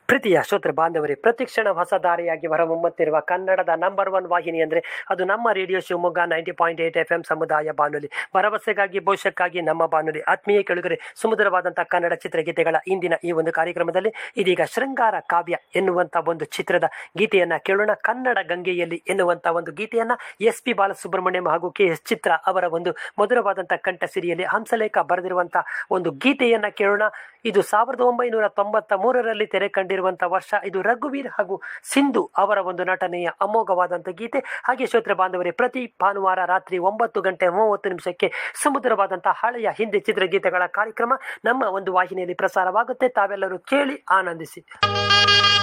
ಪ್ರೀತಿಯ ಶ್ರೋತೃ ಬಾಂಧವರೇ ಪ್ರತಿಕ್ಷಣ ಹೊಸ ದಾರಿಯಾಗಿ ಹೊರಹೊಮ್ಮುತ್ತಿರುವ ಕನ್ನಡದ ನಂಬರ್ ಒನ್ ವಾಹಿನಿ ಅಂದರೆ ಅದು ನಮ್ಮ radio Shivamogga ninety point eight F M ಸಮುದಾಯ ಬಾನುಲಿ ಭರವಸೆಗಾಗಿ ಭವಿಷ್ಯಕ್ಕಾಗಿ ನಮ್ಮ ಬಾನುಲಿ ಆತ್ಮೀಯ ಕೆಳಗರೆ ಸುಮಧುರವಾದಂತಹ ಕನ್ನಡ ಚಿತ್ರಗೀತೆಗಳ ಇಂದಿನ ಈ ಒಂದು ಕಾರ್ಯಕ್ರಮದಲ್ಲಿ ಇದೀಗ ಶೃಂಗಾರ ಕಾವ್ಯ ಎನ್ನುವಂಥ ಒಂದು ಚಿತ್ರದ ಗೀತೆಯನ್ನ ಕೇಳೋಣ ಕನ್ನಡ ಗಂಗೆಯಲ್ಲಿ ಎನ್ನುವಂಥ ಒಂದು ಗೀತೆಯನ್ನ ಎಸ್ ಪಿ ಬಾಲಸುಬ್ರಹ್ಮಣ್ಯಂ ಹಾಗೂ ಕೆ ಎಸ್ ಚಿತ್ರ ಅವರ ಒಂದು ಮಧುರವಾದಂಥ ಕಂಠಸಿರಿಯಲ್ಲಿ ಹಂಸಲೇಖ ಬರೆದಿರುವಂಥ ಒಂದು ಗೀತೆಯನ್ನ ಕೇಳೋಣ ಇದು ಸಾವಿರದ ಒಂಬೈನೂರ ತೊಂಬತ್ತ ಮೂರರಲ್ಲಿ ತೆರೆ ಕಂಡಿರುವಂಥ ವರ್ಷ ಇದು ರಘುವೀರ್ ಹಾಗೂ ಸಿಂಧು ಅವರ ಒಂದು ನಟನೆಯ ಅಮೋಘವಾದಂಥ ಗೀತೆ ಹಾಗೆ ಶ್ರೋತ್ರ ಬಾಂಧವರೇ ಪ್ರತಿ ಭಾನುವಾರ ರಾತ್ರಿ ಒಂಬತ್ತು ಗಂಟೆ ಮೂವತ್ತು ನಿಮಿಷಕ್ಕೆ ಸಮುದ್ರವಾದಂಥ ಹಳೆಯ ಹಿಂದಿ ಚಿತ್ರಗೀತೆಗಳ ಕಾರ್ಯಕ್ರಮ ನಮ್ಮ ಒಂದು ವಾಹಿನಿಯಲ್ಲಿ ಪ್ರಸಾರವಾಗುತ್ತೆ ತಾವೆಲ್ಲರೂ ಕೇಳಿ ಆನಂದಿಸಿ